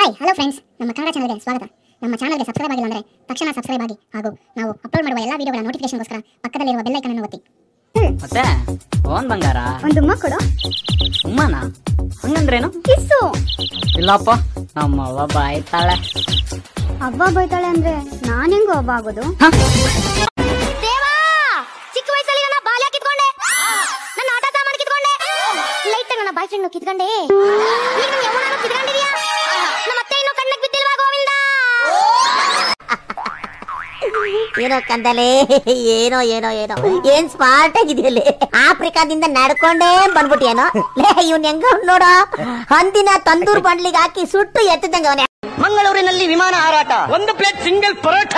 hi hello friends ನಮ್ಮ ಕನ್ನಡ ಚಾನಲ್ಗೆ ಸ್ವಾಗತ ನಮ್ಮ ಚಾನಲ್ಗೆ ಸಬ್ಸ್ಕ್ರೈಬ್ ಆಗಿಲ್ಲ ಅಂದರೆ ತಕ್ಷಣ ಸಬ್ಸ್ಕ್ರೈಬ್ ಆಗಿ ಹಾಗೂ ನಾವು ಅಪ್ಲೋಡ್ ಮಾಡುವ ಎಲ್ಲ ವಿಡಿಯೋಗಳ ನೋಟಿಫಿಕೇಶನ್ಗೋಸ್ಕರ ಪಕ್ಕದಲ್ಲಿರುವ ಬೆಲ್ ಐಕನ್ ಅನ್ನು ಒತ್ತಿ ಮತ್ತೆ ಫೋನ್ ಬಂಗಾರ ಒಂದು ಉಮ್ಮ ಕೊಡು ಉಮ್ಮನ ಹಂಗಂದ್ರೇನು ಕಿಸ್ಸು ಇಲ್ಲಪ್ಪ ನಮ್ಮ ಅವ್ವ ಬಾಯ್ತಾಳೆ ಹಬ್ಬ ಬೈತಾಳೆ ಅಂದ್ರೆ ನಾನ್ ಹೆಂಗು ಹಬ್ಬ ಆಗೋದು ದೇವಾ ಚಿಕ್ಕ ವಯಸ್ಸಲ್ಲಿ ನನ್ನ ಬಾಲ್ಯ ಕಿತ್ಕೊಂಡೆ ನನ್ನ ಆಟ ಸಾಮಾನು ಕಿತ್ಕೊಂಡೆ ಲೈಟ್ ನನ್ನ ಬಾಯ್ ಫ್ರೆಂಡ್ ಕಿತ್ಕೊಂಡೆ ಈಗ ನನ್ನ ಯೌವನನೂ ಕಿತ್ಕೊಂಡಿದ್ಯಾ ನಮ್ಮ ಅತ್ತೆ ಇನ್ನೂ ಕಣ್ಣಿಗೆ ಬಿದ್ದಿಲ್ವಾ ಗೋವಿಂದ ಏನೋ ಕಂದಲೆ ಏನೋ ಏನೋ ಏನೋ ಏನ್ ಸ್ಮಾರ್ಟ್ ಆಗಿದೆಯಲ್ಲಿ ಆಫ್ರಿಕಾದಿಂದ ನಡ್ಕೊಂಡೇ ಬಂದ್ಬಿಟ್ಟಿಯೇನೋ ಲೇ ಇವ್ನ್ ಹೆಂಗ ನೋಡೋ ಹಂದಿನ ತಂದೂರ್ ಬಂಡ್ಲಿಗೆ ಹಾಕಿ ಸುಟ್ಟು ಎತ್ತದಂಗ ಅವನೇ ಮಂಗಳೂರಿನಲ್ಲಿ ವಿಮಾನ ಹಾರಾಟ ಒಂದು ಪ್ಲೇಟ್ ಸಿಂಗಲ್ ಪರೋಟ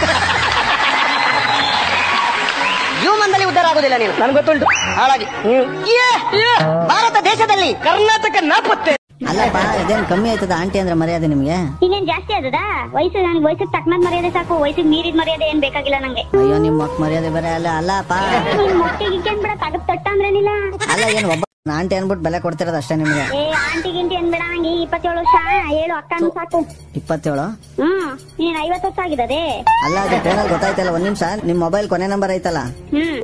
ಜೀವನದಲ್ಲಿ ಉದ್ಧಾರ ಆಗುದಿಲ್ಲ ನೀನು ನನ್ಗೆ ಗೊತ್ತುಂಟು ಹಾಳಾಗಿ ಏ, ಏ, ಭಾರತ ದೇಶದಲ್ಲಿ ಕರ್ನಾಟಕ ನಾಪತ್ತೆ ಅಲ್ಲಪ್ಪ ಇದೇನ್ ಕಮ್ಮಿ ಆಯ್ತದ ಆಂಟಿ ಅಂದ್ರೆ ಮರ್ಯಾದೆ ನಿಮ್ಗೆ ಇನ್ನೇನ್ ಜಾಸ್ತಿ ಆದದ ವಯಸ್ಸು ನನಗೆ ವಯಸ್ಸಿಗೆ ತಕ್ಕನಾದ ಮರ್ಯಾದೆ ಸಾಕು ವಯಸ್ಸಿಗೆ ಮೀರಿದ ಮರ್ಯಾದೆ ಏನ್ ಬೇಕಾಗಿಲ್ಲ ನಂಗೆ ಅಯ್ಯೋ ನಿಮ್ ಮಕ್ ಮರ್ಯಾದೆ ಬೇರೆ ಅಲ್ಲ ಅಲ್ಲಪ್ಪ ನೀನ್ ಮೊಟ್ಟೆ ಗಿಕ್ಕೆ ಅನ್ಬೇಡ ತಗದ್ ತೊಟ್ಟ ಅಂದ್ರೇನಿಲ್ಲ ಅಲ್ಲ ಏನ್ ಒಬ್ಬ ಆಂಟಿ ಅನ್ಬಿಟ್ಟು ಬೆಲೆ ಕೊಡ್ತಿರೋದು ಅಷ್ಟೇ ನಿಮ್ಗೆ ಏ ಆಂಟಿ ಗಿಂಟಿ ಅನ್ಬೇಡ ನಂಗೆ ಇಪ್ಪತ್ತೇಳು ವರ್ಷ ಹೇಳು ಅಕ್ಕನು ಸಾಕು ಇಪ್ಪತ್ತೇಳು ಹ್ಮ್ ನೀನ್ ಐವತ್ತು ವರ್ಷ ಆಗಿದದೆ ಅಲ್ಲ ಅದು ಟ್ರೈನಲ್ಲಿ ಗೊತ್ತಾಯ್ತಲ್ಲ ಒಂದ್ ನಿಮಿಷ ನಿಮ್ ಮೊಬೈಲ್ ಕೊನೆ ನಂಬರ್ ಐತಲ್ಲ ಹ್ಮ್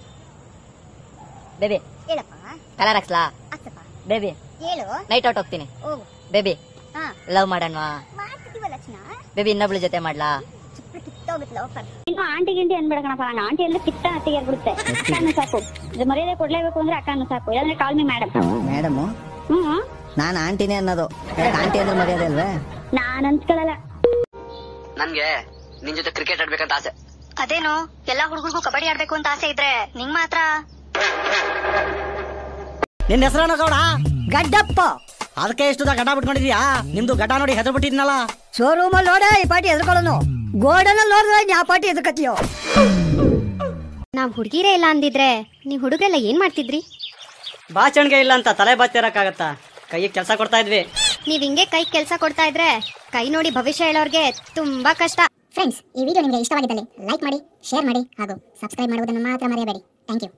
ಬೇಬಿ ಹೇಳಪ್ಪ ಕಲರ್ ಹಾಕ್ಸ್ಲಾ ಅಕ್ಕಪ್ಪ ಬೇಬಿ ಹೇಳು ನೈಟ್ ಔಟ್ ಹೋಗ್ತೀನಿ ಹೋಗು ಬೇಬಿ ಹಾ ಲವ್ ಮಾಡೋಣವಾ ಮಾಡ್ತಿದೀವಲ್ಲ ಚಿನ್ನ ಬೇಬಿ ಇನ್ನೊಬ್ಳ ಜೊತೆ ಮಾಡ್ಲಾ ಚಿಕ್ಕ ಕಿತ್ತೋಗುತ್ತೆ ಆಫರ್ ಇನ್ನು ಆಂಟಿ ಗಿಂಟಿ ಅನ್ಬೇಡ ಕಣಪ್ಪ ನಂಗೆ ಆಂಟಿ ಅಂದ್ರೆ ಕಿತ್ತ ಅತ್ತಿಗೆ ಬಿಡುತ್ತೆ ಅಕ್ಕನು ಸಾಕು ಇದು ಮರ್ಯಾದೆ ಕೊಡ್ಲೇಬೇಕು ಅಂದ್ರೆ ಅಕ್ಕನು ಸಾಕು ಇಲ್ಲಾಂದ್ರೆ ಕಾಲ್ ಮಿ ಮೇಡಮ್ ಮೇಡಮ್ ಹ್ಮ್ ನಾನ್ ಆಂಟಿನೇ ಅನ್ನೋದು ಯಾಕೆ ಆಂಟಿ ಅಂದ್ರೆ ಮರ್ಯಾದೆ ಅಲ್ವೇ ನಾನ್ ಅನ್ಸ್ಕೊಳಲ್ಲ ನನ್ಗೆ ನಿನ್ ಜೊತೆ ಕ್ರಿಕೆಟ್ ಆಡ್ಬೇಕಂತ ಆಸೆ ಅದೇನು ಎಲ್ಲಾ ಹುಡುಗರಿಗೂ ಕಬಡ್ಡಿ ಆಡ್ಬೇಕು ಅಂತ ಆಸೆ ಇದ್ರೆ ನಿಂಗ್ ಮಾತ್ರ ನಿನ್ನ ಹೆಸರನ್ನ ಗೌಡ ಗಡ್ಡಪ್ಪ ಅದಕ್ಕೆ ಎಷ್ಟು ಗಡ್ಡ ಬಿಟ್ಕೊಂಡಿದ್ಯಾ ನಿಮ್ದು ಗಡ್ಡ ನೋಡಿ ಹೆಸರು ಬಿಟ್ಟಿದ್ನಲ್ಲ ಶೋರೂಮ್ ಅಲ್ಲಿ ನೋಡ ಈ ಪಾಟಿ ಎದ್ಕೊಳ್ಳೋನು ಗೋಡನಲ್ಲಿ ನೋಡಿದ್ರೆ ಯಾವ ಪಾಟಿ ಎದ್ಕತ್ತೀಯೋ ನಾವ್ ಹುಡುಗಿರೇ ಇಲ್ಲ ಅಂದಿದ್ರೆ ನೀವ್ ಹುಡುಗರೆಲ್ಲ ಏನ್ ಮಾಡ್ತಿದ್ರಿ ಬಾಚಣಿಗೆ ಇಲ್ಲ ಅಂತ ತಲೆ ಬಾಚ್ತಿರಕ್ಕಾಗತ್ತಾ ಕೈಗೆ ಕೆಲಸ ಕೊಡ್ತಾ ಇದ್ವಿ ನೀವ್ ಹಿಂಗೆ ಕೈ ಕೆಲ್ಸ ಕೊಡ್ತಾ ಇದ್ರೆ ಕೈ ನೋಡಿ ಭವಿಷ್ಯ ಹೇಳೋರ್ಗೆ ತುಂಬಾ ಕಷ್ಟ ಫ್ರೆಂಡ್ಸ್ ಈ ವಿಡಿಯೋ ನಿಮಗೆ ಇಷ್ಟವಾಗಿದ್ದಲ್ಲಿ ಲೈಕ್ ಮಾಡಿ ಶೇರ್ ಮಾಡಿ ಹಾಗೂ ಸಬ್ಸ್ಕ್ರೈಬ್ ಮಾಡುವುದನ್ನು ಮಾತ್ರ ಮರೆಯಬೇಡಿ ಥ್ಯಾಂಕ್ ಯು